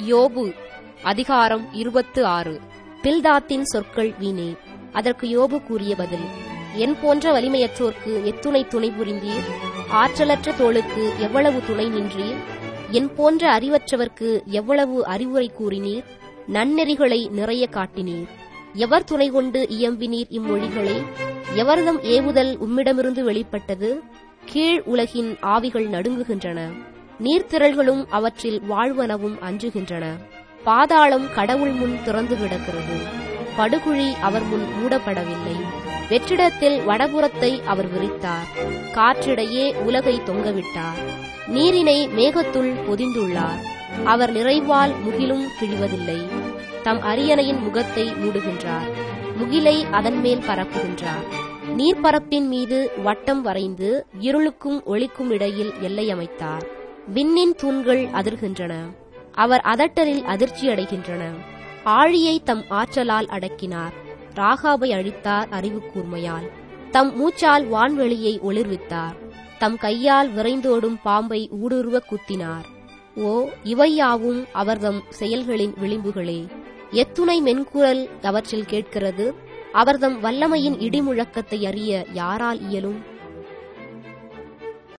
யோபு அதிகாரம் இருபத்து ஆறு பில்தாத்தின் சொற்கள் வீணே அதற்கு யோபு கூறிய பதில் என் போன்ற வலிமையற்றோர்க்கு எத்துணை துணை புரிந்தீர் ஆற்றலற்ற தோளுக்கு எவ்வளவு துணை நின்றீர் என் போன்ற அறிவற்றவர்க்கு எவ்வளவு அறிவுரை கூறினீர் நன்னெறிகளை நிறைய காட்டினீர் எவர் துணை கொண்டு இயம்பினீர் இம்மொழிகளை எவர்தம் ஏவுதல் உம்மிடமிருந்து வெளிப்பட்டது கீழ் உலகின் ஆவிகள் நடுங்குகின்றன நீர்த்திரள்களும் அவற்றில் வாழ்வனவும் அஞ்சுகின்றன பாதாளம் கடவுள் முன் திறந்து கிடக்கிறது படுகுழி அவர் முன் மூடப்படவில்லை வெற்றிடத்தில் வடபுறத்தை அவர் விரித்தார் காற்றிடையே உலகை தொங்கவிட்டார் நீரினை மேகத்துள் பொதிந்துள்ளார் அவர் நிறைவால் முகிலும் கிழிவதில்லை தம் அரியணையின் முகத்தை மூடுகின்றார் முகிலை அதன் மேல் பரப்புகின்றார் நீர்ப்பரப்பின் மீது வட்டம் வரைந்து இருளுக்கும் ஒளிக்கும் இடையில் எல்லை அமைத்தார் விண்ணின் தூண்கள் அதிர்கின்றன அவர் அதட்டலில் அதிர்ச்சியடைகின்றன ஆழியை தம் ஆற்றலால் அடக்கினார் ராகாபை அழித்தார் அறிவு கூர்மையால் தம் மூச்சால் வான்வெளியை ஒளிர்வித்தார் தம் கையால் விரைந்தோடும் பாம்பை ஊடுருவ குத்தினார் ஓ இவையாவும் அவர்தம் செயல்களின் விளிம்புகளே எத்துணை மென்குரல் அவற்றில் கேட்கிறது அவர்தம் வல்லமையின் இடிமுழக்கத்தை அறிய யாரால் இயலும்